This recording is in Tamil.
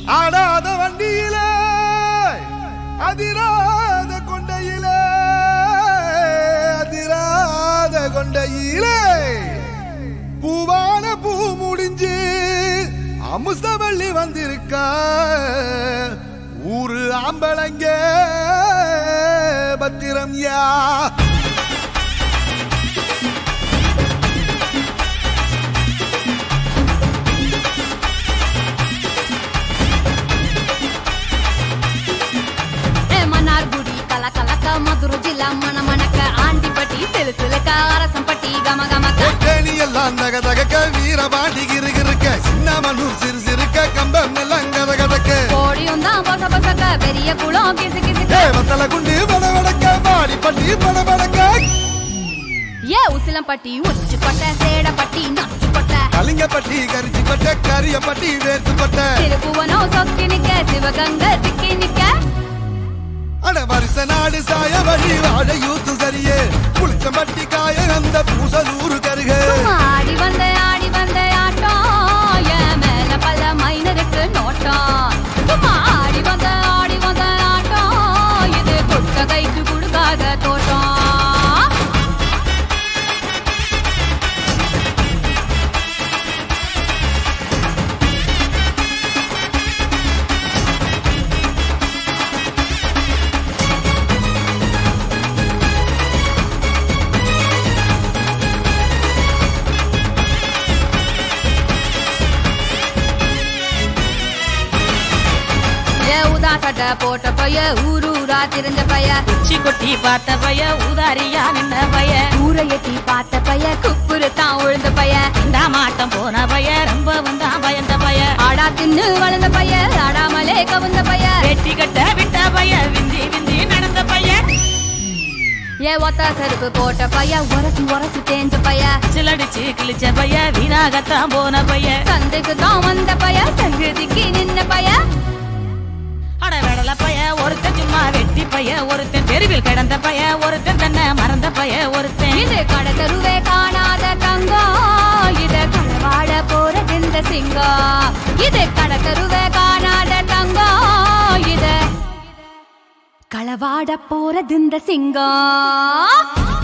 ஆடாத வண்டியிலே அதிராத கொண்டையிலே அதிராத கொண்டையிலே பூவான பூ முடிஞ்சு அமுசவள்ளி வந்திருக்க ஊரு ஆம்பளங்க பத்திரம் யா ఏ మన్నార్గుడి కల కలక మధుర జిల్లా మన మనక ఆంటిపట్టి సిలుసిలక அரசம்பட்டி గమ గమక தேனி எல்லாம் தக தகக்க வீரபாண்டி கிருகிருக்க சின்னமனூர் சிறு சிறுக்க கம்பம் எல்லாம் கத கதக்க கோடி உந்தா பொச பொசக்க பெரிய குளம் கிசு கிசுக்க தேவத்தல குண்டு பட படக்க பாடி பட்டி பட படக்க ஏ உசிலம்பட்டி உச்சி பட்ட சேடப்பட்டி நச்சு பட்ட கலிங்கப்பட்டி கரிச்சி பட்ட கரியப்பட்டி வேர்த்து பட்ட திருப்புவனம் சொக்கி நிக்க சிவகங்கை திக்கி நிக்க அட வருஷ நாடு சாய வழி வாழ யூத்து சரியே புளிச்சம்பட்டி காய அந்த பூசலூரு கருக சும்மா ஆடி வந்த ஆடி வந்த ஆட்டம் என் மேல பல மைனருக்கு நோட்டம் சும்மா ஆடி வந்த ஆடி வந்த ஆட்டம் இது குட்ட கைக்கு கொடுக்காத தோட்டம் ஏ உதா சட்டை போட்ட பைய ஊரு ஊரா திரிஞ்ச பைய உச்சி கொட்டி பார்த்த பைய ஊதாரியா நின்ன பைய ஊரை எட்டி பார்த்த பைய குப்புரு தான் உழுந்த பைய இந்த மாட்டம் போன பைய ரொம்ப வந்தா பயந்த பைய ஆடா தின்னு வளர்ந்த பைய ஆடாமலே கவுந்த பைய வெட்டி கட்ட விட்ட பைய விந்தி விந்தி நடந்த பைய ஏ ஒத்த செருப்பு போட்ட பைய உரசி உரசி தேஞ்ச பைய சிலடிச்சு கிழிச்ச பைய வீணாகத்தான் போன பைய சந்தைக்கு தான் வந்த பைய சங்குதிக்கு நின்ன பைய அட வெடல பைய ஒருத்தன் சும்மா வெட்டி பைய ஒருத்தன் தெருவில் கிடந்த பைய ஒருத்தன் தன்னை மறந்த பைய ஒருத்தன் இது கடத்தருவே காணாத தங்கம் இது களவாட போறது இந்த சிங்கம் இது கடத்தருவே காணாத தங்கம் இது களவாட போறது இந்த சிங்கம்